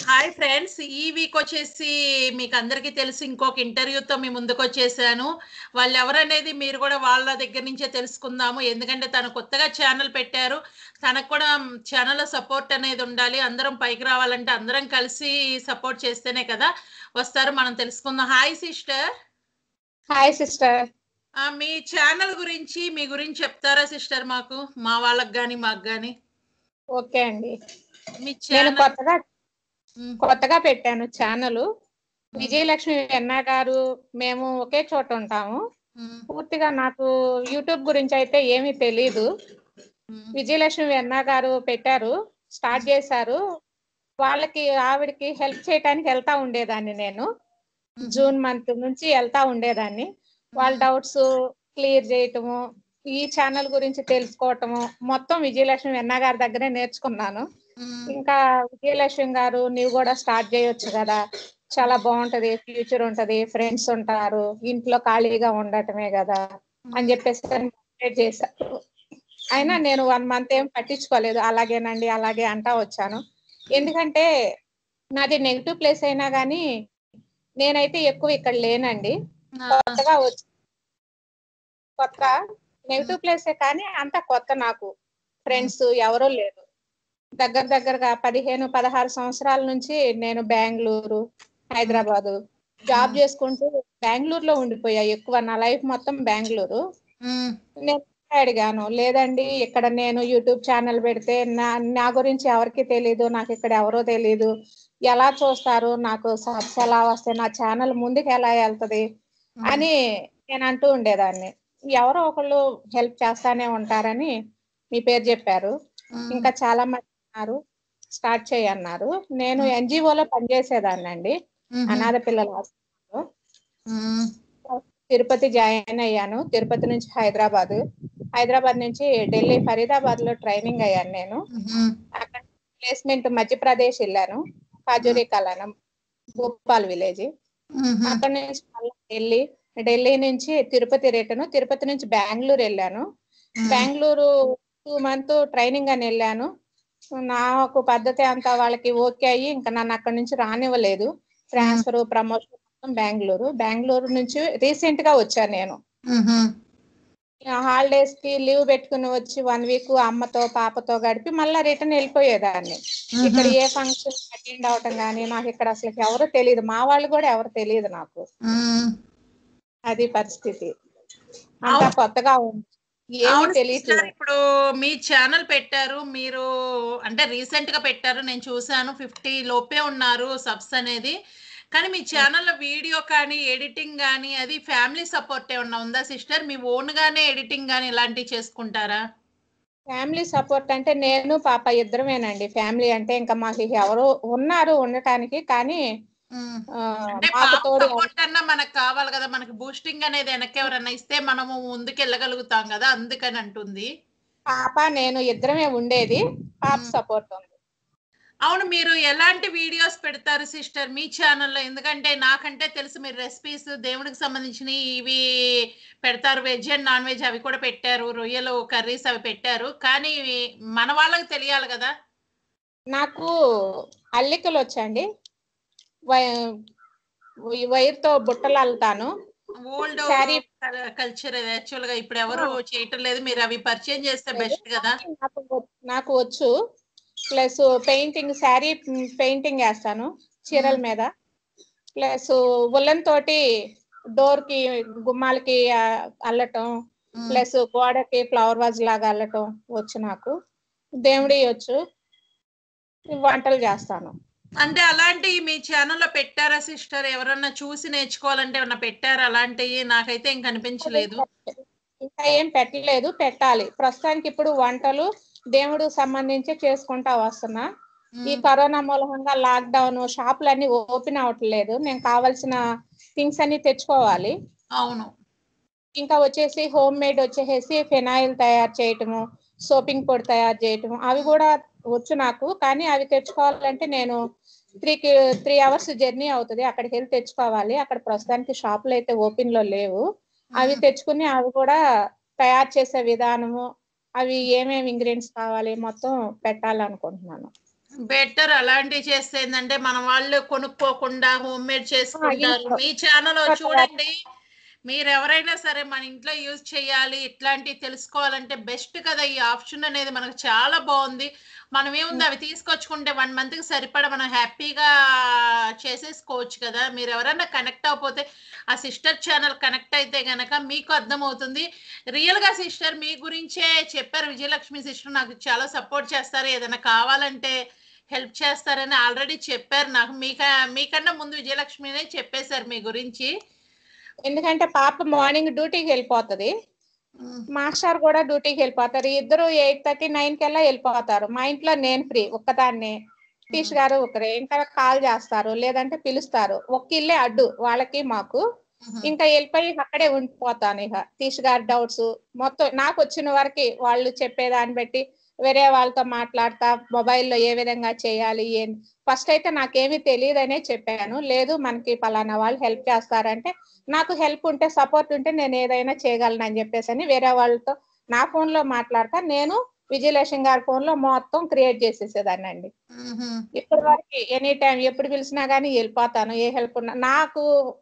Hi friends ఈ week వచ్చేసి మీకు అందరికీ తెలుసు ఇంకొక ఇంటర్వ్యూతో మీ ముందుకు వచ్చేసాను వాళ్ళు ఎవరనేది మీరు కూడా వాళ్ళ దగ్గర నుంచే తెలుసుకుందాము ఎందుకంటే తను కొత్తగా ఛానల్ పెట్టారు తనకు కూడా ఛానల్లో సపోర్ట్ అనేది ఉండాలి అందరం పైకి రావాలంటే అందరం కలిసి సపోర్ట్ చేస్తేనే కదా వస్తారు మనం తెలుసుకుందాం హాయ్ సిస్టర్ హాయ్ సిస్టర్ మీ ఛానల్ గురించి మీ గురించి చెప్తారా సిస్టర్ మాకు మా వాళ్ళకి కానీ మాకు కానీ ఓకే అండి మీ నేను ఛానల్ కొత్తగా కొత్తగా పెట్టాను ఛానల్ విజయలక్ష్మి వెన్న గారు మేము ఒకే చోట ఉంటాము పూర్తిగా నాకు యూట్యూబ్ గురించి అయితే ఏమీ తెలీదు విజయలక్ష్మి వెన్న గారు పెట్టారు స్టార్ట్ చేశారు వాళ్ళకి ఆవిడకి హెల్ప్ చేయడానికి వెళ్తా ఉండేదాన్ని నేను జూన్ మంత్ నుంచి వెళ్తా ఉండేదాన్ని వాళ్ళ డౌట్స్ క్లియర్ చేయటము ఈ ఛానల్ గురించి తెలుసుకోవటము మొత్తం విజయలక్ష్మి వెన్న గారి దగ్గరే నేర్చుకున్నాను ఇంకా విజయలక్ష్మి గారు నీవు కూడా స్టార్ట్ చేయొచ్చు కదా చాలా బాగుంటది ఫ్యూచర్ ఉంటది ఫ్రెండ్స్ ఉంటారు ఇంట్లో ఖాళీగా ఉండటమే కదా అని చెప్పేసి మోటివేట్ చేశారు అయినా నేను వన్ మంత్ ఏం పట్టించుకోలేదు అలాగేనండి అలాగే అంటా వచ్చాను ఎందుకంటే నాది నెగిటివ్ ప్లేస్ అయినా కానీ నేనైతే ఎక్కువ ఇక్కడ లేనండి కొత్తగా వచ్చి కొత్త నెగిటివ్ ప్లేసే కానీ అంత కొత్త నాకు ఫ్రెండ్స్ ఎవరూ లేరు దగ్గర దగ్గరగా పదిహేను పదహారు సంవత్సరాల నుంచి నేను బెంగళూరు హైదరాబాదు జాబ్ చేసుకుంటూ బెంగళూరులో ఉండిపోయా ఎక్కువ నా లైఫ్ మొత్తం బెంగళూరు నేను అడిగాను లేదండి ఇక్కడ నేను యూట్యూబ్ ఛానల్ పెడితే నా నా గురించి ఎవరికి తెలీదు నాకు ఇక్కడ ఎవరో తెలీదు ఎలా చూస్తారు నాకు సబ్స్ ఎలా వస్తాయి నా ఛానల్ ముందుకు ఎలా వెళ్తది అని నేను అంటూ ఉండేదాన్ని ఎవరో ఒకళ్ళు హెల్ప్ చేస్తానే ఉంటారని మీ పేరు చెప్పారు ఇంకా చాలా మంది ఉన్నారు స్టార్ట్ చేయన్నారు నేను ఎన్జిఓలో పనిచేసేదాన్ని అండి అనాథ పిల్లల హాస్పిటల్లో తిరుపతి జాయిన్ అయ్యాను తిరుపతి నుంచి హైదరాబాద్ హైదరాబాద్ నుంచి ఢిల్లీ ఫరీదాబాద్ లో ట్రైనింగ్ అయ్యాను నేను అక్కడ ప్లేస్మెంట్ మధ్యప్రదేశ్ వెళ్ళాను కాజూరి కలానం భోపాల్ విలేజ్ అక్కడ నుంచి మళ్ళీ ఢిల్లీ ఢిల్లీ నుంచి తిరుపతి రిటర్న్ తిరుపతి నుంచి బెంగళూరు వెళ్ళాను బెంగళూరు టూ మంత్ ట్రైనింగ్ అని వెళ్ళాను నాకు పద్ధతి అంతా వాళ్ళకి ఓకే అయ్యి ఇంకా నన్ను అక్కడ నుంచి రానివ్వలేదు ట్రాన్స్ఫర్ ప్రమోషన్ మొత్తం బెంగళూరు బెంగళూరు నుంచి రీసెంట్ గా వచ్చాను నేను హాలిడేస్ కి లీవ్ పెట్టుకుని వచ్చి వన్ వీక్ అమ్మతో పాపతో గడిపి మళ్ళీ రిటర్న్ వెళ్ళిపోయేదాన్ని ఇక్కడ ఏ ఫంక్షన్ అటెండ్ అవటం కానీ నాకు ఇక్కడ అసలు ఎవరు తెలియదు మా వాళ్ళు కూడా ఎవరు తెలియదు నాకు అది పరిస్థితి అంతా కొత్తగా ఉంది ఏమీ అవును sister, తెలియట్లేదు ఇప్పుడు మీ ఛానల్ పెట్టారు మీరు అంటే రీసెంట్ గా పెట్టారు నేను చూసాను ఫిఫ్టీ లోపే ఉన్నారు సబ్స్ అనేది కానీ మీ ఛానల్లో వీడియో కానీ ఎడిటింగ్ కానీ అది ఫ్యామిలీ సపోర్ట్ ఏమన్నా ఉందా సిస్టర్ మీ ఓన్ గానే ఎడిటింగ్ కానీ ఇలాంటివి చేసుకుంటారా ఫ్యామిలీ సపోర్ట్ అంటే నేను పాప ఇద్దరమేనండి ఫ్యామిలీ అంటే ఇంకా మాకు ఎవరు ఉన్నారు ఉండటానికి కానీ ఆ, అంటే మాకు పాప తోడు సపోర్ట్ అన్నా మనకు కావాలి కదా మనకి బూస్టింగ్ అనేది వెనక్కి ఎవరన్నా ఇస్తే మనము ముందుకు వెళ్ళగలుగుతాం కదా అందుకని అంటుంది పాప నేను ఇద్దరమే ఉండేది పాప మ్మ్. సపోర్ట్ ఉంది అవును మీరు ఎలాంటి వీడియోస్ పెడతారు సిస్టర్ మీ ఛానల్లో ఎందుకంటే నాకంటే తెలుసు మీరు రెసిపీస్ దేవుడికి సంబంధించిన ఇవి పెడతారు వెజ్ అండ్ నాన్ వెజ్ అవి కూడా పెట్టారు రొయ్యలు కర్రీస్ అవి పెట్టారు కానీ మన వాళ్ళకి తెలియాలి కదా నాకు అల్లికలు వచ్చండి వైర్తో బుట్టలు అల్లుతాను ఓల్డ్ Saree- కల్చర్ యాక్చువల్ గా ఇప్పుడు ఎవరు చేయటం లేదు మీరు అవి పరిచయం చేస్తే బెస్ట్ కదా నాకు వ- నాకు వచ్చు ప్లస్ పెయింటింగ్ శారీ పెయింటింగ్ వేస్తాను చీరల మీద ప్లస్ ఉల్లన్ తోటి డోర్ కి గుమ్మాలకి ఆ, అల్లటం ప్లస్ గోడకి ఫ్లవర్ వాజ్ లాగా అల్లటం వచ్చు నాకు దేవుడి వచ్చు వంటలు చేస్తాను అంటే అలాంటి మీ ఛానల్లో పెట్టారా సిస్టర్ ఎవరన్నా చూసి నేర్చుకోవాలంటే ఏమన్నా పెట్టారా అలాంటివి నాకైతే ఏం కనిపించలేదు ఇంకా ఏం పెట్టలేదు పెట్టాలి ప్రస్తుతానికి ఇప్పుడు వంటలు దేవుడు సంబంధించి చేసుకుంటా వస్తున్నా ఈ కరోనా మూలంగా లాక్ డౌన్ షాపులు అన్ని ఓపెన్ అవ్వట్లేదు నేను కావాల్సిన థింగ్స్ అన్ని తెచ్చుకోవాలి అవును ఇంకా వచ్చేసి హోమ్ మేడ్ వచ్చేసి ఫినాయిల్ తయారు చేయటము సోపింగ్ పొడి తయారు చేయటము అవి కూడా వచ్చు నాకు కానీ అవి తెచ్చుకోవాలంటే నేను త్రీ త్రీ అవర్స్ జర్నీ అవుతుంది అక్కడికి వెళ్ళి తెచ్చుకోవాలి అక్కడ ప్రస్తుతానికి షాపులు అయితే ఓపెన్ లో లేవు అవి తెచ్చుకుని అవి కూడా తయారు చేసే విధానము అవి ఏమేమి ఇంగ్రీడియంట్స్ కావాలి మొత్తం పెట్టాలనుకుంటున్నాను బెటర్ అలాంటివి చేస్తే ఏంటంటే మన వాళ్ళు కొనుక్కోకుండా హోమ్ మేడ్ చేసుకుంటారు ఇంట్లో. మీ ఛానల్ కొత్తగా. చూడండి మీరు ఎవరైనా సరే మన ఇంట్లో యూజ్ చేయాలి ఇట్లాంటివి తెలుసుకోవాలంటే బెస్ట్ కదా ఈ ఆప్షన్ అనేది మనకు చాలా బాగుంది మనం ఏముంది అవి తీసుకొచ్చుకుంటే వన్ మంత్ కి సరిపడా మనం హ్యాపీగా చేసేసుకోవచ్చు కదా మీరు ఎవరైనా కనెక్ట్ అవ్వకపోతే ఆ సిస్టర్ ఛానల్ కనెక్ట్ అయితే గనక మీకు అర్థమవుతుంది రియల్ గా సిస్టర్ మీ గురించే చెప్పారు విజయలక్ష్మి సిస్టర్ నాకు చాలా సపోర్ట్ చేస్తారు ఏదైనా కావాలంటే హెల్ప్ చేస్తారని ఆల్రెడీ చెప్పారు నాకు మీక మీకన్నా ముందు విజయలక్ష్మినే చెప్పేశారు మీ గురించి ఎందుకంటే పాప మార్నింగ్ డ్యూటీకి వెళ్ళిపోతది మాస్టర్ కూడా డ్యూటీకి వెళ్ళిపోతారు ఇద్దరు ఎయిట్ థర్టీ నైన్ కల్లా వెళ్ళిపోతారు మా ఇంట్లో నేను ఫ్రీ ఒక్కదాన్నే సతీష్ గారు ఒకరే ఇంకా కాల్ చేస్తారు లేదంటే పిలుస్తారు ఒక్క ఇల్లే అడ్డు వాళ్ళకి మాకు ఇంకా వెళ్ళిపోయి అక్కడే ఉండిపోతాను ఇక తీష్ గారి డౌట్స్ మొత్తం నాకు వచ్చిన వరకు వాళ్ళు చెప్పేదాన్ని బట్టి వేరే వాళ్ళతో మాట్లాడతా మొబైల్లో ఏ విధంగా చేయాలి ఏం ఫస్ట్ అయితే నాకేమీ తెలియదనే చెప్పాను లేదు మనకి పలానా వాళ్ళు హెల్ప్ చేస్తారంటే నాకు హెల్ప్ ఉంటే సపోర్ట్ ఉంటే నేను ఏదైనా చేయగలను అని చెప్పేసి అని వేరే వాళ్ళతో నా ఫోన్ లో మాట్లాడతా నేను విజయలక్ష్మి గారి ఫోన్ లో మొత్తం క్రియేట్ చేసేసేదాన్ని అండి ఇప్పటి వరకు ఎనీ టైం ఎప్పుడు పిలిచినా గానీ వెళ్ళిపోతాను ఏ హెల్ప్ ఉన్నా నాకు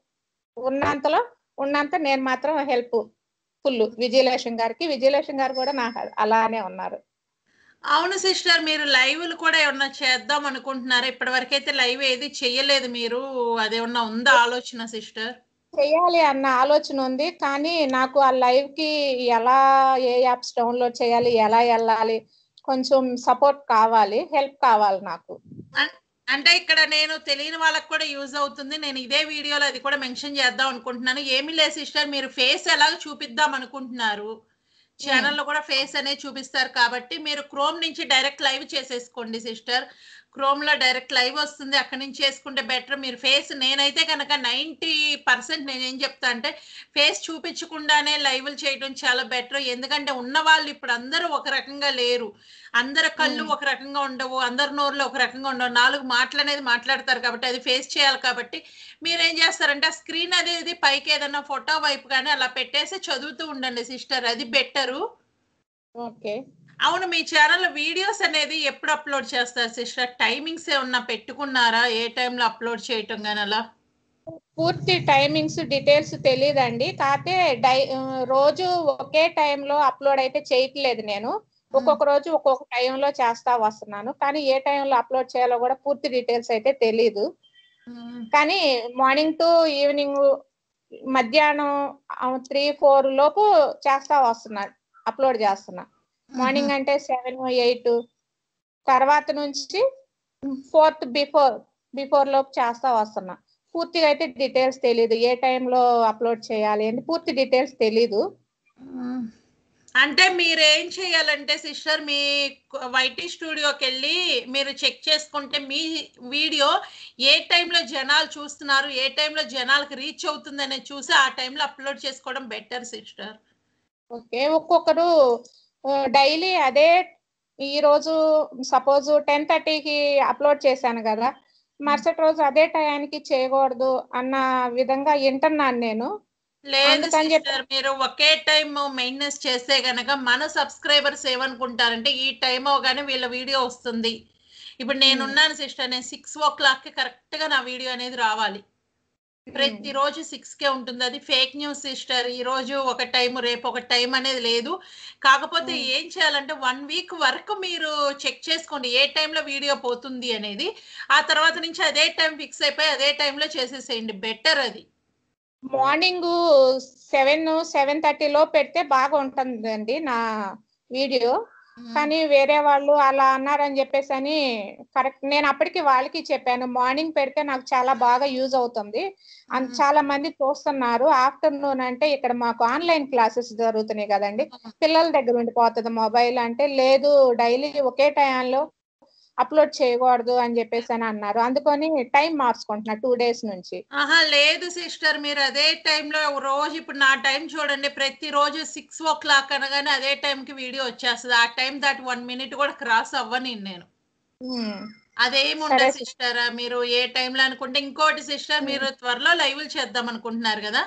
ఉన్నంతలో ఉన్నంత నేను మాత్రం హెల్ప్ ఫుల్ విజయలక్ష్మి గారికి విజయలక్ష్మి గారు కూడా నాకు అలానే ఉన్నారు అవును సిస్టర్ మీరు లైవ్లు కూడా ఏమన్నా చేద్దాం అనుకుంటున్నారా ఇప్పటి వరకైతే లైవ్ ఏది చెయ్యలేదు మీరు అదేమన్నా ఉందా ఆలోచన సిస్టర్ చేయాలి అన్న ఆలోచన ఉంది కానీ నాకు ఆ లైవ్ కి ఎలా ఏ యాప్స్ డౌన్లోడ్ చేయాలి ఎలా వెళ్ళాలి కొంచెం సపోర్ట్ కావాలి హెల్ప్ కావాలి నాకు అంటే ఇక్కడ నేను తెలియని వాళ్ళకి కూడా యూజ్ అవుతుంది నేను ఇదే వీడియోలో అది కూడా మెన్షన్ చేద్దాం అనుకుంటున్నాను ఏమీ లేదు సిస్టర్ మీరు ఫేస్ ఎలాగ చూపిద్దాం అనుకుంటున్నారు ఛానల్లో కూడా ఫేస్ అనేది చూపిస్తారు కాబట్టి మీరు క్రోమ్ నుంచి డైరెక్ట్ లైవ్ చేసేసుకోండి సిస్టర్ క్రోమ్ లో డైరెక్ట్ లైవ్ వస్తుంది అక్కడి నుంచి చేసుకుంటే బెటర్ మీరు ఫేస్ నేనైతే కనుక నైంటీ పర్సెంట్ నేనేం చెప్తా అంటే ఫేస్ చూపించకుండానే లైవ్లు చేయడం చాలా బెటర్ ఎందుకంటే ఉన్న వాళ్ళు ఇప్పుడు అందరూ ఒక రకంగా లేరు అందరి కళ్ళు Hmm. ఒక రకంగా ఉండవు అందరి నోర్లు ఒక రకంగా ఉండవు నాలుగు మాటలు అనేది మాట్లాడతారు కాబట్టి అది ఫేస్ చేయాలి కాబట్టి మీరు ఏం చేస్తారంటే ఆ స్క్రీన్ అనేది పైకి ఏదైనా ఫోటో వైపు కానీ అలా పెట్టేసి చదువుతూ ఉండండి సిస్టర్ అది బెటరు ఓకే అవును మీ ఛానల్ వీడియోస్ అనేది ఎప్పుడు అప్లోడ్ చేస్తారు సిస్టర్ టైమింగ్స్ ఏమన్నా పెట్టుకున్నారా ఏ టైంలో అప్లోడ్ చేయటం కానీ అలా పూర్తి టైమింగ్స్ డీటెయిల్స్ తెలియదండి కాకపోతే డై ఆ, రోజు ఒకే టైంలో అప్లోడ్ అయితే చేయట్లేదు నేను ఒక్కొక్క రోజు ఒక్కొక్క టైంలో చేస్తా వస్తున్నాను కానీ ఏ టైంలో అప్లోడ్ చేయాలో కూడా పూర్తి డీటెయిల్స్ అయితే తెలీదు కానీ మార్నింగ్ టు ఈవినింగ్ మధ్యాహ్నం త్రీ ఫోర్ లోపు చేస్తా వస్తున్నా అప్లోడ్ చేస్తున్నా మార్నింగ్ అంటే సెవెన్ ఎయిట్ తర్వాత నుంచి ఫోర్త్ బిఫోర్ బిఫోర్ లోపు చేస్తా వస్తున్నా పూర్తిగా అయితే డీటెయిల్స్ తెలీదు ఏ టైంలో అప్లోడ్ చేయాలి అని పూర్తి డీటెయిల్స్ తెలీదు మ్మ్. అంటే మీరు ఏం చేయాలంటే సిస్టర్ మీ వైటీ స్టూడియోకి వెళ్ళి మీరు చెక్ చేసుకుంటే మీ వీడియో ఏ టైంలో జనాలు చూస్తున్నారు ఏ టైంలో జనాలకు రీచ్ అవుతుందనే చూసి ఆ టైంలో అప్లోడ్ చేసుకోవడం బెటర్ సిస్టర్ ఓకే ఒక్కొక్కరు డైలీ అదే ఈ రోజు సపోజ్ టెన్ థర్టీకి అప్లోడ్ చేశాను కదా మరుసటి రోజు అదే టయానికి చేయకూడదు అన్న విధంగా వింటున్నాను నేను లేదు అందుకని చెప్పి- సిస్టర్ మీరు ఒకే టైం మెయింటెనెన్స్ చేస్తే గనక మన సబ్స్క్రైబర్స్ ఏమనుకుంటారంటే ఈ టైం అవగానే వీళ్ళ వీడియో వస్తుంది ఇప్పుడు నేనున్నాను సిస్టర్ నేను సిక్స్ ఓ క్లాక్ కి కరెక్ట్ గా నా వీడియో అనేది రావాలి ప్రతి రోజు సిక్స్ కే ఉంటుంది అది ఫేక్ న్యూస్ సిస్టర్ ఈ రోజు ఒక టైం రేపు ఒక టైం అనేది లేదు కాకపోతే Hmm. ఏం చేయాలంటే వన్ వీక్ వరకు మీరు చెక్ చేసుకోండి ఏ టైంలో వీడియో పోతుంది అనేది ఆ తర్వాత నుంచి అదే టైం ఫిక్స్ అయిపోయి అదే టైంలో చేసేసేయండి బెటర్ అది మార్నింగ్ సెవెన్ సెవెన్ థర్టీలో పెడితే బాగా ఉంటుందండి నా వీడియో కానీ వేరే వాళ్ళు అలా అన్నారని చెప్పేసి అని కరెక్ట్ నేను అప్పటికి వాళ్ళకి చెప్పాను మార్నింగ్ పెడితే నాకు చాలా బాగా యూజ్ అవుతుంది అన్- మ్మ్. చాలా మంది చూస్తున్నారు ఆఫ్టర్నూన్ అంటే ఇక్కడ మాకు ఆన్లైన్ క్లాసెస్ జరుగుతున్నాయి కదండి పిల్లల దగ్గర ఉండిపోతుంది మొబైల్ అంటే లేదు డైలీ ఒకే టైంలో అప్లోడ్ చేయకూడదు అని చెప్పేసి అని అన్నారు అందుకని టైం మార్చుకుంటున్నా టూ డేస్ నుంచి ఆహా లేదు సిస్టర్ మీరు అదే టైంలో రోజు ఇప్పుడు నా టైం చూడండి ప్రతి రోజు సిక్స్ ఓ క్లాక్ అనగానే అదే టైంకి వీడియో వచ్చేస్తుంది ఆ టైం దాటి వన్ మినిట్ కూడా క్రాస్ అవ్వని నేను ఉమ్. అదేం సరే ఉండదు sis. సిస్టర్ మీరు ఏ టైంలో అనుకుంటే ఇంకోటి సిస్టర్ మీరు త్వరలో లైవ్లు చేద్దాం అనుకుంటున్నారు కదా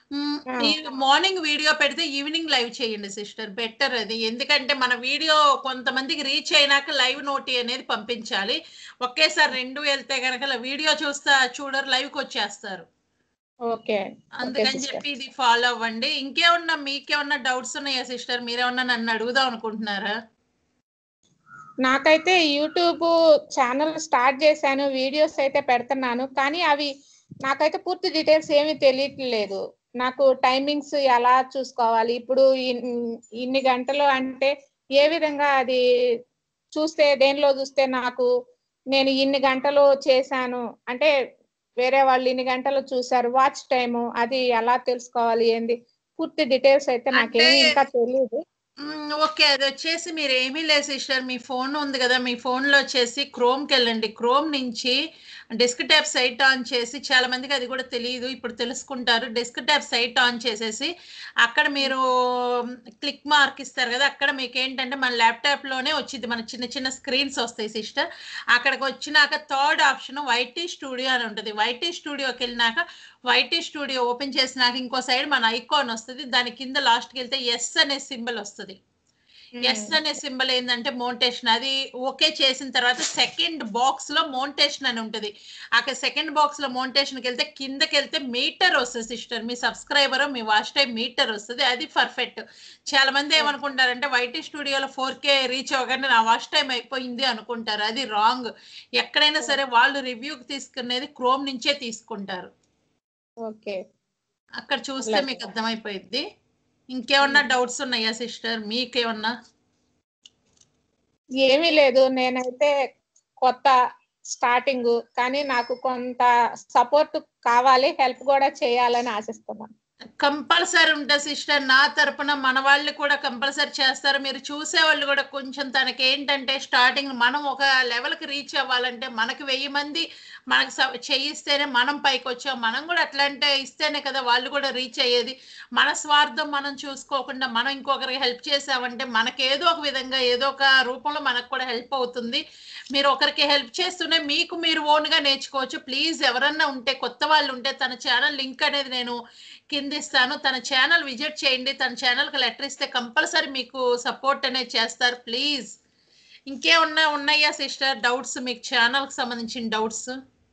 మ్, ఆ. ఈ మార్నింగ్ వీడియో పెడితే ఈవినింగ్ లైవ్ చేయండి సిస్టర్ బెటర్ అది ఎందుకంటే మన వీడియో కొంతమందికి రీచ్ అయినాక లైవ్ నోటి అనేది పంపించాలి ఒకేసారి రెండు వెళ్తే కనుక వీడియో చూస్తా చూడరు లైవ్ కి వచ్చేస్తారు ఓకే అందుకని sister. చెప్పి ఇది ఫాలో అవ్వండి ఇంకేమన్నా మీకేమన్నా డౌట్స్ ఉన్నాయా సిస్టర్ మీరేమన్నా నన్ను అడుగుదాం అనుకుంటున్నారా నాకైతే యూట్యూబ్ ఛానల్ స్టార్ట్ చేశాను వీడియోస్ అయితే పెడుతున్నాను కానీ అవి నాకైతే పూర్తి డీటెయిల్స్ ఏమీ తెలియట్లేదు నాకు టైమింగ్స్ ఎలా చూసుకోవాలి ఇప్పుడు ఇన్- ఇన్ని గంటలు అంటే ఏ విధంగా అది చూస్తే దేనిలో చూస్తే నాకు నేను ఇన్ని గంటలు చేశాను అంటే వేరే వాళ్ళు ఇన్ని గంటలు చూసారు వాచ్ టైము అది ఎలా తెలుసుకోవాలి ఏంది పూర్తి డీటెయిల్స్ అయితే నాకేమీ అంటే- ఇంకా తెలియదు మ్మ్, ఓకే అది వచ్చేసి మీరు ఏమీ లేదు సిస్టర్ మీ ఫోన్ ఉంది కదా మీ ఫోన్లో వచ్చేసి క్రోమ్కి వెళ్ళండి క్రోమ్ నుంచి డెస్క్ టాప్ సైట్ ఆన్ చేసి చాలా మందికి అది కూడా తెలియదు ఇప్పుడు తెలుసుకుంటారు డెస్క్ టాప్ సైట్ ఆన్ చేసేసి అక్కడ మీరు క్లిక్ మార్క్ ఇస్తారు కదా అక్కడ మీకు ఏంటంటే మన ల్యాప్టాప్లోనే వచ్చింది మన చిన్న చిన్న స్క్రీన్స్ వస్తాయి సిస్టర్ అక్కడికి వచ్చినాక థర్డ్ ఆప్షన్ వైటీ స్టూడియో అని ఉంటుంది వైటీ స్టూడియోకి వెళ్ళినాక వైటీ స్టూడియో ఓపెన్ చేసినాక ఇంకో సైడ్ మన ఐకాన్ వస్తుంది దాని కింద లాస్ట్కి వెళ్తే ఎస్ అనే సింబల్ వస్తుంది ఎస్ అనే సింబల్ ఏంటంటే మోంటేషన్ అది ఓకే చేసిన తర్వాత సెకండ్ బాక్స్ లో మోంటేషన్ అని ఉంటుంది అక్కడ సెకండ్ బాక్స్ లో మోంటేషన్ కి వెళ్తే కిందకి వెళ్తే మీటర్ వస్తుంది సిస్టర్ మీ సబ్స్క్రైబర్ మీ వాచ్ టైం మీటర్ వస్తుంది అది పర్ఫెక్ట్ చాలా మంది ఏమనుకుంటారంటే వైటీ స్టూడియోలో ఫోర్ కే రీచ్ అవ్వగానే నా వాచ్ టైం అయిపోయింది అనుకుంటారు అది రాంగ్ ఎక్కడైనా సరే వాళ్ళు రివ్యూకి తీసుకునేది క్రోమ్ నుంచే తీసుకుంటారు ఓకే అక్కడ చూస్తే అలాగే. మీకు అర్థమైపోయింది ఇంకేమన్నా డౌట్స్ ఉన్నాయా సిస్టర్ మీకేమన్నా ఏమీ లేదు నేనైతే కొత్త స్టార్టింగ్ కానీ నాకు కొంత సపోర్ట్ కావాలి హెల్ప్ కూడా చేయాలని ఆశిస్తున్నాను కంపల్సరీ ఉంటుంది సిస్టర్ నా తరపున మన వాళ్ళు కూడా కంపల్సరీ చేస్తారు మీరు చూసే వాళ్ళు కూడా కొంచెం తనకి ఏంటంటే స్టార్టింగ్ మనం ఒక లెవెల్కి రీచ్ అవ్వాలంటే మనకి వెయ్యి మంది మనకు స- చేయిస్తేనే మనం పైకి వచ్చాం మనం కూడా అట్లంటే ఇస్తేనే కదా వాళ్ళు కూడా రీచ్ అయ్యేది మన స్వార్థం మనం చూసుకోకుండా మనం ఇంకొకరికి హెల్ప్ చేసామంటే మనకేదో ఒక విధంగా ఏదో ఒక రూపంలో మనకు కూడా హెల్ప్ అవుతుంది మీరు ఒకరికి హెల్ప్ చేస్తూనే మీకు మీరు ఓన్గా నేర్చుకోవచ్చు ప్లీజ్ ఎవరన్నా ఉంటే కొత్త వాళ్ళు ఉంటే తన ఛానల్ లింక్ అనేది నేను కింద ఇస్తాను తన ఛానల్ విజిట్ చేయండి తన ఛానల్కి లెటర్ ఇస్తే కంపల్సరీ మీకు సపోర్ట్ అనేది చేస్తారు ప్లీజ్ ఇంకేమన్నా ఉన్నాయా సిస్టర్ డౌట్స్ మీకు ఛానల్కి సంబంధించిన డౌట్స్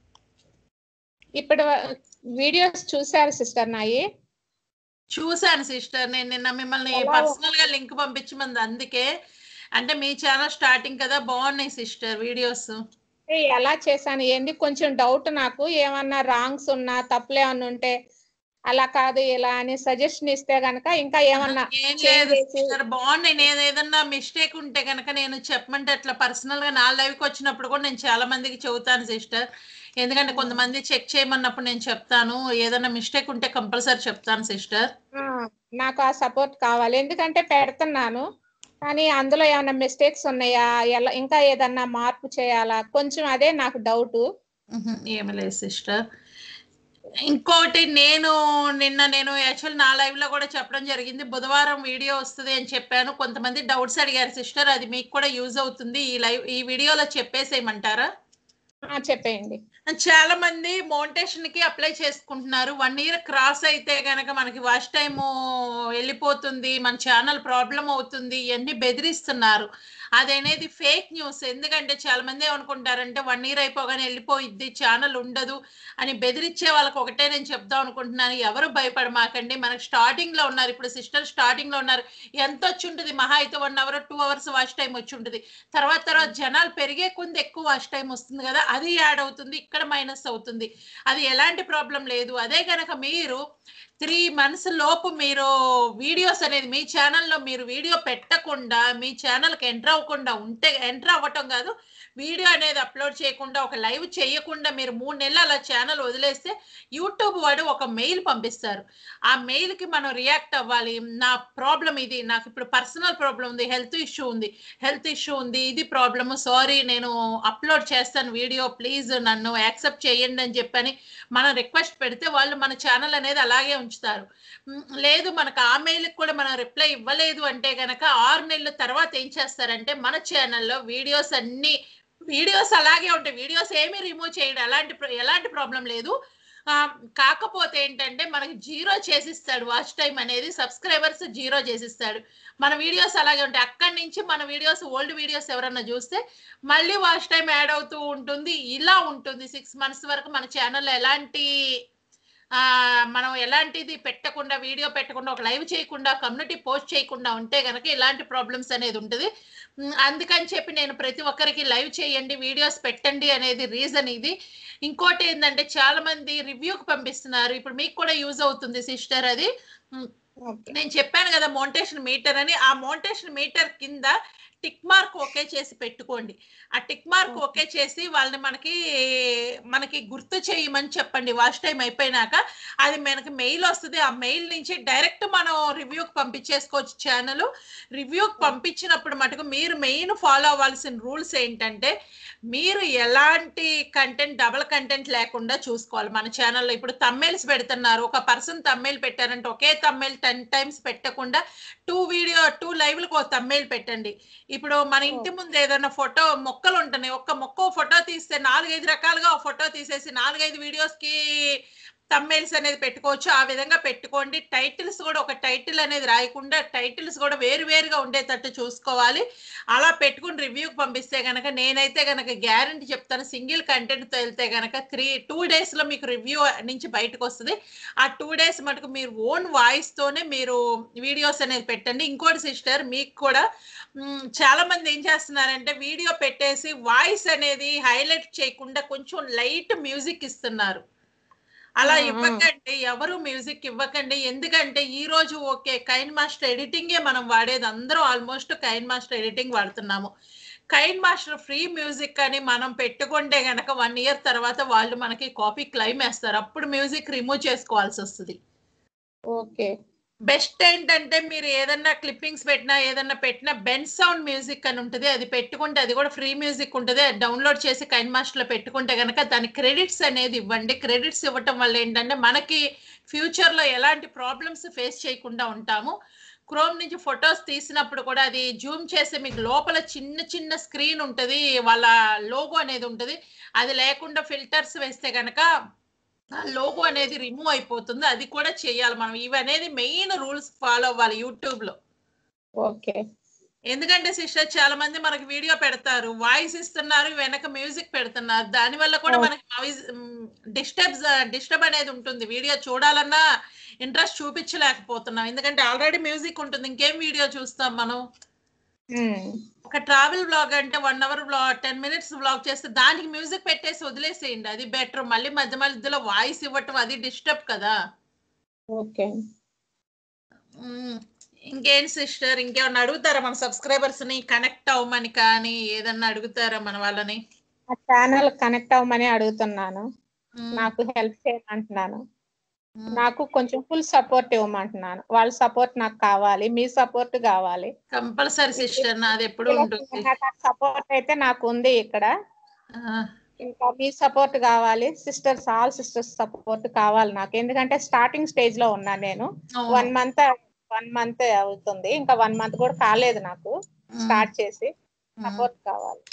ఇప్పుడు వీడియోస్ చూసారు సిస్టర్ నాయి చూశాను సిస్టర్ నేను నిన్న మిమ్మల్ని ఎలా- పర్సనల్ గా లింక్ పంపించమంది అందుకే అంటే మీ ఛానల్ స్టార్టింగ్ కదా బాగున్నాయి సిస్టర్ వీడియోస్ అంటే ఎలా చేశాను ఏంది కొంచెం డౌట్ నాకు ఏమన్నా రాంగ్స్ ఉన్నా తప్పులు ఏమన్నా ఉంటే అలా కాదు ఇలా అని సజెషన్ ఇస్తే గనక ఇంకా ఏమన్నా ఏం change లేదు చేసి- సిస్టర్ బాగున్నాయి నేను ఏదన్నా మిస్టేక్ ఉంటే కనుక నేను చెప్పమంటే అట్లా పర్సనల్ గా నా లైవ్ కి వచ్చినప్పుడు కూడా నేను చాలా మందికి చెబుతాను సిస్టర్ ఎందుకంటే కొంతమంది చెక్ చేయమన్నప్పుడు నేను చెప్తాను ఏదైనా మిస్టేక్ ఉంటే కంపల్సరీ చెప్తాను సిస్టర్ ఆ, నాకు ఆ సపోర్ట్ కావాలి ఎందుకంటే పెడుతున్నాను కానీ అందులో ఏమైనా మిస్టేక్స్ ఉన్నాయా ఎలా ఇంకా ఏదన్నా మార్పు చేయాలా కొంచెం అదే నాకు డౌట్ ఏమి లేదు సిస్టర్ ఇంకోటి నేను నిన్న నేను యాక్చువల్ నా లైవ్ లో కూడా చెప్పడం జరిగింది బుధవారం వీడియో వస్తుంది అని చెప్పాను కొంతమంది డౌట్స్ అడిగారు సిస్టర్ అది మీకు కూడా యూజ్ అవుతుంది ఈ లైవ్ ఈ వీడియోలో చెప్పేసేయమంటారా చెప్పేయండి చాలా మంది మౌంటేషన్ కి అప్లై చేసుకుంటున్నారు వన్ ఇయర్ క్రాస్ అయితే గనక మనకి వాచ్ టైం వెళ్ళిపోతుంది మన ఛానల్ ప్రాబ్లం అవుతుంది ఇవన్నీ బెదిరిస్తున్నారు అదనేది ఫేక్ న్యూస్ ఎందుకంటే చాలా మంది ఏమనుకుంటారంటే వన్ ఇయర్ అయిపోగానే వెళ్ళిపోయిద్ది ఛానల్ ఉండదు అని బెదిరించే వాళ్ళకి ఒకటే నేను చెప్దాం అనుకుంటున్నాను ఎవరు భయపడమాకండి మనకి స్టార్టింగ్ లో ఉన్నారు ఇప్పుడు సిస్టర్ స్టార్టింగ్ లో ఉన్నారు ఎంత వచ్చి ఉంటుంది మహా అయితే one hour two hours watch time వచ్చి ఉంటుంది తర్వాత తర్వాత జనాలు పెరిగే కొంది ఎక్కువ వాచ్ టైం వస్తుంది కదా అది యాడ్ అవుతుంది ఇక్కడ మైనస్ అవుతుంది అది ఎలాంటి ప్రాబ్లం లేదు అదే కనుక మీరు త్రీ మంత్స్ లోపు మీరు వీడియోస్ అనేది మీ ఛానల్లో మీరు వీడియో పెట్టకుండా మీ ఛానల్కి ఎంటర్ అవ్వకుండా ఉంటే ఎంటర్ అవ్వటం కాదు వీడియో అనేది అప్లోడ్ చేయకుండా ఒక లైవ్ చేయకుండా మీరు మూడు నెలలు అలా ఛానల్ వదిలేస్తే యూట్యూబ్ వాడు ఒక మెయిల్ పంపిస్తారు ఆ మెయిల్కి మనం రియాక్ట్ అవ్వాలి నా ప్రాబ్లం ఇది నాకు ఇప్పుడు పర్సనల్ ప్రాబ్లం ఉంది హెల్త్ ఇష్యూ ఉంది హెల్త్ ఇష్యూ ఉంది ఇది ప్రాబ్లమ్ సారీ నేను అప్లోడ్ చేస్తాను వీడియో ప్లీజ్ నన్ను యాక్సెప్ట్ చేయండి అని చెప్పని మనం రిక్వెస్ట్ పెడితే వాళ్ళు మన ఛానల్ అనేది అలాగే ఉంచుతారు మ్, లేదు మనకు ఆ మెయిల్కి కూడా మనం రిప్లై ఇవ్వలేదు అంటే గనక ఆరు నెలల తర్వాత ఏం చేస్తారంటే మన ఛానల్లో వీడియోస్ అన్ని వీడియోస్ అలాగే ఉంటాయి వీడియోస్ ఏమీ రిమూవ్ చేయడం ఎలాంటి ప్ర- ఎలాంటి ప్రాబ్లం లేదు ఆ, కాకపోతే ఏంటంటే మనకి జీరో చేసిస్తాడు వాచ్ టైం అనేది సబ్స్క్రైబర్స్ జీరో చేసిస్తాడు మన వీడియోస్ అలాగే ఉంటాయి అక్కడి నుంచి మన వీడియోస్ ఓల్డ్ వీడియోస్ ఎవరన్నా చూస్తే మళ్ళీ వాచ్ టైం యాడ్ అవుతూ ఉంటుంది ఇలా ఉంటుంది సిక్స్ మంత్స్ వరకు మన ఛానల్లో ఎలాంటి ఆ, మనం ఎలాంటిది పెట్టకుండా వీడియో పెట్టకుండా ఒక లైవ్ చేయకుండా కమ్యూనిటీ పోస్ట్ చేయకుండా ఉంటే కనుక ఇలాంటి ప్రాబ్లమ్స్ అనేది ఉంటుంది ఉమ్, అందుకని చెప్పి నేను ప్రతి ఒక్కరికి లైవ్ చేయండి వీడియోస్ పెట్టండి అనేది రీజన్ ఇది ఇంకోటి ఏంటంటే చాలా మంది రివ్యూకి పంపిస్తున్నారు ఇప్పుడు మీకు కూడా యూజ్ అవుతుంది సిస్టర్ అది ఉమ్, ఓకే నేను చెప్పాను కదా మోంటేషన్ మీటర్ అని ఆ మోంటేషన్ మీటర్ కింద టిక్ మార్క్ ఓకే చేసి పెట్టుకోండి ఆ టిక్ మార్క్ Okay. ఓకే చేసి వాళ్ళని మనకి మనకి గుర్తు చేయమని చెప్పండి వాచ్ టైం అయిపోయినాక అది మనకి మెయిల్ వస్తుంది ఆ మెయిల్ నుంచి డైరెక్ట్ మనం రివ్యూకి పంపించేసుకోవచ్చు ఛానల్ రివ్యూకి పంపించినప్పుడు మటుకు మీరు మెయిన్ ఫాలో అవ్వాల్సిన రూల్స్ ఏంటంటే మీరు ఎలాంటి కంటెంట్ డబల్ కంటెంట్ లేకుండా చూసుకోవాలి మన ఛానల్లో ఇప్పుడు తమ్మేల్స్ పెడుతున్నారు ఒక పర్సన్ తమ్మేల్ పెట్టారంటే ఒకే తమ్మేల్ టెన్ టైమ్స్ పెట్టకుండా టూ వీడియో టూ లైవ్లకు ఒక తమ్మేల్ పెట్టండి ఇప్పుడు మన ఇంటి ముందు ఏదైనా ఫోటో మొక్కలు ఉంటున్నాయి ఒక్క మొక్క ఫోటో తీస్తే నాలుగైదు రకాలుగా ఒక ఫోటో తీసేసి నాలుగైదు వీడియోస్ కి తమ్మేల్స్ అనేది పెట్టుకోవచ్చు ఆ విధంగా పెట్టుకోండి టైటిల్స్ కూడా ఒక టైటిల్ అనేది రాయకుండా టైటిల్స్ కూడా వేరు వేరుగా ఉండేటట్టు చూసుకోవాలి అలా పెట్టుకుని రివ్యూకి పంపిస్తే గనక నేనైతే గనక గ్యారంటీ చెప్తాను సింగిల్ కంటెంట్తో వెళ్తే గనక త్రీ టూ డేస్లో మీకు రివ్యూ నుంచి బయటకు వస్తుంది ఆ టూ డేస్ మటుకు మీరు ఓన్ వాయిస్తోనే మీరు వీడియోస్ అనేది పెట్టండి ఇంకోటి సిస్టర్ మీకు కూడా మ్, చాలా మంది ఏం చేస్తున్నారంటే వీడియో పెట్టేసి వాయిస్ అనేది హైలైట్ చేయకుండా కొంచెం లైట్ మ్యూజిక్ ఇస్తున్నారు అలా ఆ, ఆ. ఇవ్వకండి ఎవరు మ్యూజిక్ ఇవ్వకండి ఎందుకంటే ఈ రోజు ఓకే కైన్ మాస్టర్ ఎడిటింగే మనం వాడేది అందరూ ఆల్మోస్ట్ కైన్ మాస్టర్ ఎడిటింగ్ వాడుతున్నాము కైన్ మాస్టర్ ఫ్రీ మ్యూజిక్ అని మనం పెట్టుకుంటే గనక వన్ ఇయర్ తర్వాత వాళ్ళు మనకి కాపీ క్లైమ్ వేస్తారు అప్పుడు మ్యూజిక్ రిమూవ్ చేసుకోవాల్సి వస్తుంది ఓకే బెస్ట్ ఏంటంటే మీరు ఏదన్నా క్లిప్పింగ్స్ పెట్టినా ఏదన్నా పెట్టినా బెన్ సౌండ్ మ్యూజిక్ అని ఉంటుంది అది పెట్టుకుంటే అది కూడా ఫ్రీ మ్యూజిక్ ఉంటుంది అది డౌన్లోడ్ చేసి కైన్ మాస్టర్లో పెట్టుకుంటే కనుక దాని క్రెడిట్స్ అనేది ఇవ్వండి క్రెడిట్స్ ఇవ్వటం వల్ల ఏంటంటే మనకి ఫ్యూచర్లో ఎలాంటి ప్రాబ్లమ్స్ ఫేస్ చేయకుండా ఉంటాము క్రోమ్ నుంచి ఫొటోస్ తీసినప్పుడు కూడా అది జూమ్ చేస్తే మీకు లోపల చిన్న చిన్న స్క్రీన్ ఉంటుంది వాళ్ళ లోగో అనేది ఉంటుంది అది లేకుండా ఫిల్టర్స్ వేస్తే కనుక లోగో అనేది రిమూవ్ అయిపోతుంది అది కూడా చేయాలి మనం ఇవి అనేది మెయిన్ రూల్స్ ఫాలో అవ్వాలి యూట్యూబ్ లో ఓకే ఎందుకంటే సిస్టర్ చాలా మంది మనకి వీడియో పెడతారు వాయిస్ ఇస్తున్నారు వెనక మ్యూజిక్ పెడుతున్నారు దాని వల్ల కూడా Oh. మనకి వాయిస్ డిస్టర్బ్ డిస్టర్బ్ అనేది ఉంటుంది వీడియో చూడాలన్నా ఇంట్రెస్ట్ చూపించలేకపోతున్నాం ఎందుకంటే ఆల్రెడీ మ్యూజిక్ ఉంటుంది ఇంకేం వీడియో చూస్తాం మనం ఉమ్, ఒక ట్రావెల్ బ్లాగ్ అంటే one hour blog ten minutes blog చేస్తే దానికి మ్యూజిక్ పెట్టేసి వదిలేసేయండి అది బెటర్ మళ్ళీ మధ్య మధ్యలో వాయిస్ ఇవ్వటం అది డిస్టర్బ్ కదా ఓకే మ్మ్. ఇంకేం సిస్టర్ ఇంకేమన్నా అడుగుతారా మన సబ్స్క్రైబర్స్ ని కనెక్ట్ అవ్వమని కానీ ఏదన్నా అడుగుతారా మన వాళ్ళని ఆ ఛానల్ కనెక్ట్ అవ్వమని అడుగుతున్నాను మ్మ్. నాకు హెల్ప్ చేయమంటున్నాను మ్మ్. నాకు కొంచెం ఫుల్ సపోర్ట్ ఇవ్వమంటున్నాను వాళ్ళ సపోర్ట్ నాకు కావాలి మీ సపోర్ట్ కావాలి కంపల్సరీ సిస్టర్ నాది ఎప్పుడు ఉంటుంది సపోర్ట్ అయితే నాకు ఉంది ఇక్కడ ఆ, ఇంకా మీ సపోర్ట్ కావాలి సిస్టర్స్ ఆల్ సిస్టర్స్ సపోర్ట్ కావాలి నాకు ఎందుకంటే స్టార్టింగ్ స్టేజ్ లో ఉన్నా నేను అవును. వన్ మంత్ వన్ మంత్ అవుతుంది ఇంకా వన్ మంత్ కూడా కాలేదు నాకు మ్మ్. స్టార్ట్ చేసి మ్మ్. సపోర్ట్ కావాలి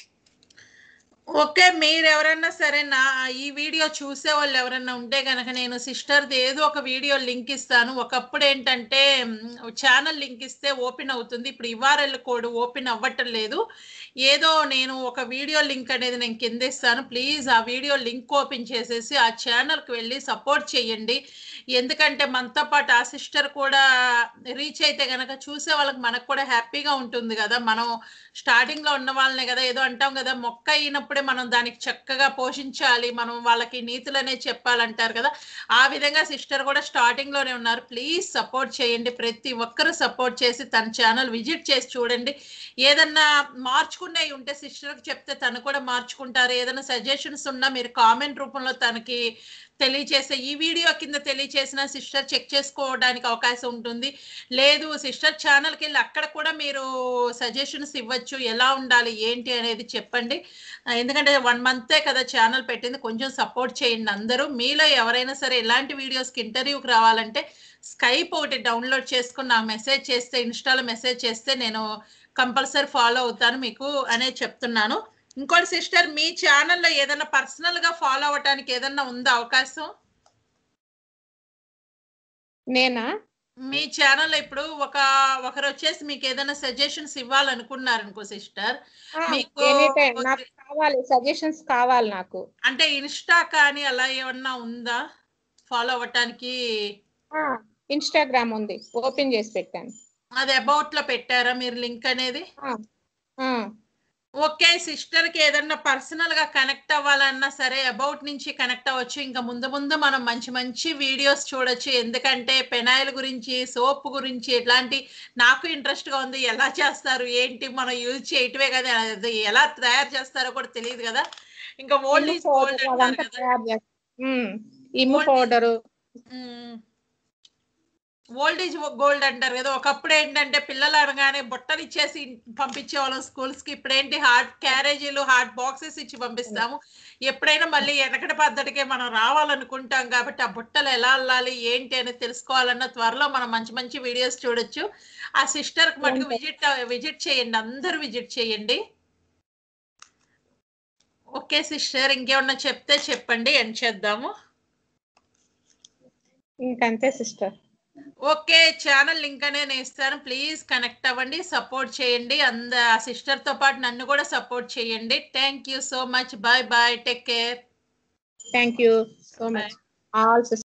ఓకే మీరు ఎవరన్నా సరే నా ఈ వీడియో చూసే వాళ్ళు ఎవరన్నా ఉంటే గనక నేను సిస్టర్ది ఏదో ఒక వీడియో లింక్ ఇస్తాను ఒకప్పుడు ఏంటంటే ఛానల్ లింక్ ఇస్తే ఓపెన్ అవుతుంది ఇప్పుడు ఇవారెల్ కోడ్ ఓపెన్ అవ్వటం లేదు ఏదో నేను ఒక వీడియో లింక్ అనేది నేను కింద ఇస్తాను ప్లీజ్ ఆ వీడియో లింక్ ఓపెన్ చేసేసి ఆ ఛానల్కి వెళ్ళి సపోర్ట్ చేయండి ఎందుకంటే మనతో పాటు ఆ సిస్టర్ కూడా రీచ్ అయితే గనక చూసే వాళ్ళకి మనకు కూడా హ్యాపీగా ఉంటుంది కదా మనం స్టార్టింగ్ లో ఉన్న వాళ్ళనే కదా ఏదో అంటాం కదా మొక్క అయినప్పుడే మనం దానికి చక్కగా పోషించాలి మనం వాళ్ళకి నీతులు అనేది చెప్పాలంటారు కదా ఆ విధంగా సిస్టర్ కూడా స్టార్టింగ్ లోనే ఉన్నారు ప్లీజ్ సపోర్ట్ చేయండి ప్రతి ఒక్కరు సపోర్ట్ చేసి తన ఛానల్ విజిట్ చేసి చూడండి ఏదన్నా మార్చుకునేవి ఉంటే సిస్టర్కి చెప్తే తను కూడా మార్చుకుంటారు ఏదైనా సజెషన్స్ ఉన్నా మీరు కామెంట్ రూపంలో తనకి తెలియచేసే ఈ వీడియో కింద తెలియచేసిన సిస్టర్ చెక్ చేసుకోవడానికి అవకాశం ఉంటుంది లేదు సిస్టర్ ఛానల్కి వెళ్ళి అక్కడ కూడా మీరు సజెషన్స్ ఇవ్వచ్చు ఎలా ఉండాలి ఏంటి అనేది చెప్పండి ఆ, ఎందుకంటే వన్ మంతే కదా ఛానల్ పెట్టింది కొంచెం సపోర్ట్ చేయండి అందరూ మీలో ఎవరైనా సరే ఇలాంటి వీడియోస్కి ఇంటర్వ్యూకి రావాలంటే స్కైప్ ఒకటి డౌన్లోడ్ చేసుకుని నాకు మెసేజ్ చేస్తే ఇన్స్టాలో మెసేజ్ చేస్తే నేను కంపల్సరీ ఫాలో అవుతాను మీకు అనేది చెప్తున్నాను ఇంకోటి సిస్టర్ మీ ఛానల్లో ఏదైనా పర్సనల్ గా ఫాలో అవ్వటానికి ఏదైనా ఉందా అవకాశం నేనా మీ ఛానల్ ఇప్పుడు ఒక ఒకరు వచ్చేసి మీకు ఏదైనా సజెషన్స్ ఇవ్వాలనుకున్నారు అనుకో సిస్టర్ మీకు ఎనీ టైం నాకు కావాలి సజెషన్స్ కావాలి నాకు అంటే ఇన్స్టా కానీ అలా ఏమన్నా ఉందా ఫాలో అవ్వటానికి ఇన్స్టాగ్రామ్ ఉంది ఓపెన్ చేసి పెట్టాను అది అబౌట్ లో పెట్టారా మీరు లింక్ అనేది ఆ, ఓకే సిస్టర్ కి ఏదన్నా పర్సనల్ గా కనెక్ట్ అవ్వాలన్నా సరే అబౌట్ నుంచి కనెక్ట్ అవ్వచ్చు ఇంకా ముందు ముందు మనం మంచి మంచి వీడియోస్ చూడొచ్చు ఎందుకంటే పెనాయిల్ గురించి సోప్ గురించి ఇట్లాంటి నాకు ఇంట్రెస్ట్ గా ఉంది ఎలా చేస్తారు ఏంటి మనం యూజ్ చేయటమే కదా అది ఎలా తయారు చేస్తారో కూడా తెలియదు కదా ఇంకా ఓల్డ్ ఈజ్ గోల్డ్ పౌడర్ అంటారు అదంతా కదా తయారు చేస్తాను ఇమ్ము Old is- powder old is gold అంటారు కదా ఒకప్పుడు ఏంటంటే పిల్లలు అనగానే బుట్టలు ఇచ్చేసి పంపించే వాళ్ళం స్కూల్స్ కి ఇప్పుడేంటి హార్డ్ క్యారేజీలు హార్డ్ బాక్సెస్ ఇచ్చి పంపిస్తాము ఎప్పుడైనా మళ్ళీ వెనకటి పద్ధతికే మనం రావాలనుకుంటాం కాబట్టి ఆ బుట్టలు ఎలా అల్లాలి ఏంటి అనేది తెలుసుకోవాలన్న త్వరలో మనం మంచి మంచి వీడియోస్ చూడొచ్చు ఆ సిస్టర్ కి మటుకు విజిట్ విజిట్ చేయండి అందరూ విజిట్ చేయండి ఓకే సిస్టర్ ఇంకేమన్నా చెప్తే చెప్పండి ఎండ్ చేద్దాము ఇంకంతే సిస్టర్ ఓకే ఛానల్ లింక్ అనే నేను ఇస్తాను ప్లీజ్ కనెక్ట్ అవ్వండి సపోర్ట్ చేయండి అంద సిస్టర్ తో పాటు నన్ను కూడా సపోర్ట్ చేయండి thank you so much bye bye take care thank you so much all